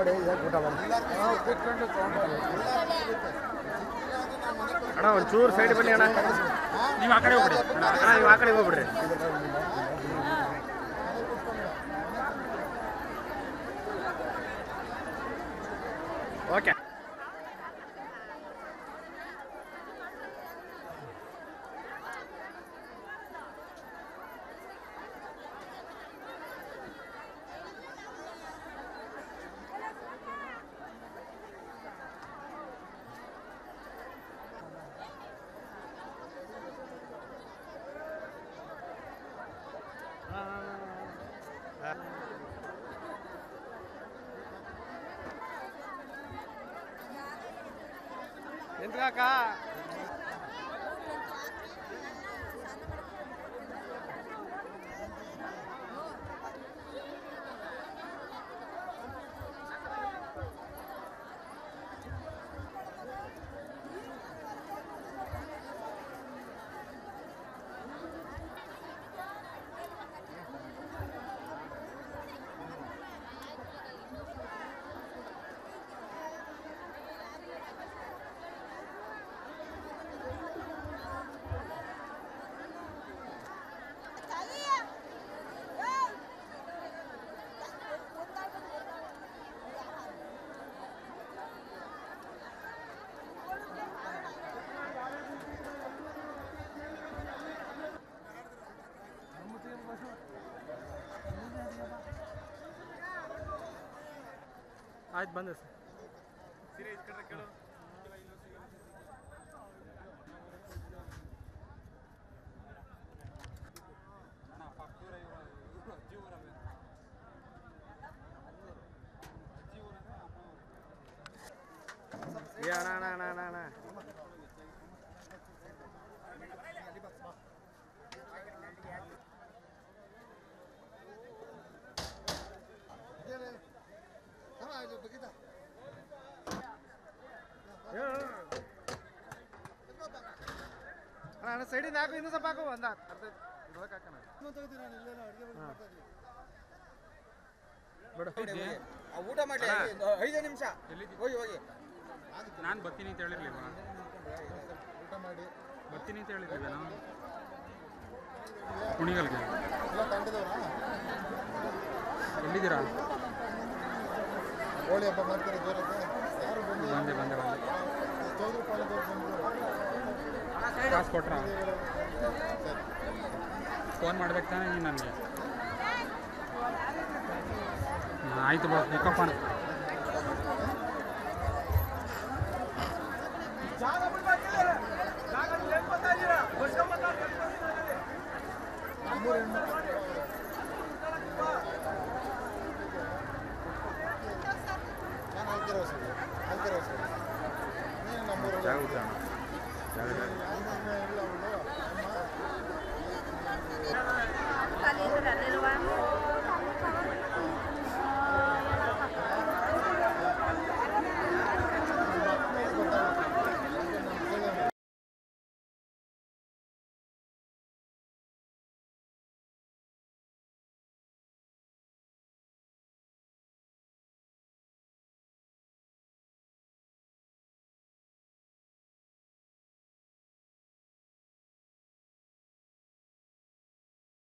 ಮಾಡಿ ಯಾಕೆ ಊಟ ಮಾಡಿ ಅಣ್ಣ ಒಂಚೂರು ಸೈಡ್ ಬನ್ನಿ ಅಣ್ಣ ನೀವು ಆ ಕಡೆ ಹೋಗ್ಬಿಡಿ ಅಣ್ಣ ನೀವು ಆ ಕಡೆ ಹೋಗ್ಬಿಡ್ರಿ ಓಕೆ ನಿಂತ್ಕಾಕ ಆಯ್ತು ಬಂದೆ ಸರ್ ಏ ಅಣ್ಣ ಅಣ್ಣ ಅಣ್ಣ ಅಣ್ಣ ಅಣ್ಣ ಏ, ಅಣ್ಣ. ಅಣ್ಣ ಅಣ್ಣ ಸೈಡಿಂದ ಹಾಕು ಇನ್ನೂ ಸ್ವಲ್ಪ ಹಾಕು ಒಂದ ಅರ್ಧ ಇದ್ರೊಳಗೆ ಹಾಕೋಣ ಬಿಡು ಊಟ ಮಾಡಿ ಐದೇ ನಿಮಿಷ ಹೋಗಿ ಹೋಗಿ ನಾನು ಬರ್ತೀನಿ ಅಂತ ಹೇಳಿರ್ಲಿಲ್ವ ಊಟ ಮಾಡಿ ಬರ್ತೀನಿ ಅಂತ ಹೇಳಿರ್ಲಿಲ್ಲ ನಾನು ಕುಣಿಗಲ್ಗೆ ಎಲ್ಲ ತಂಡದವ್ರಾ ಎಲ್ಲಿದ್ದೀರಾ ಹೋಳಿ ಹಬ್ಬ ಮಾಡ್ತಾರೆ ಜೋರಾಗಿ ಯಾರು ಬಂದು ಬಂದೆ ಬಂದೆ ಬಂದೆ ಚೌಧರಿ ಪಾಳ್ಯದವ್ರು ಬಂದು ಕಾಸು ಕೊಟ್ರಾ ಫೋನ್ ಮಾಡ್ಬೇಕು ತಾನೇ ನೀನು ನನಗೆ ಆಯ್ತು ಬಾ ಇಕ್ಕಪ್ಪ ಮೂರು ಹೆಣ್ಣು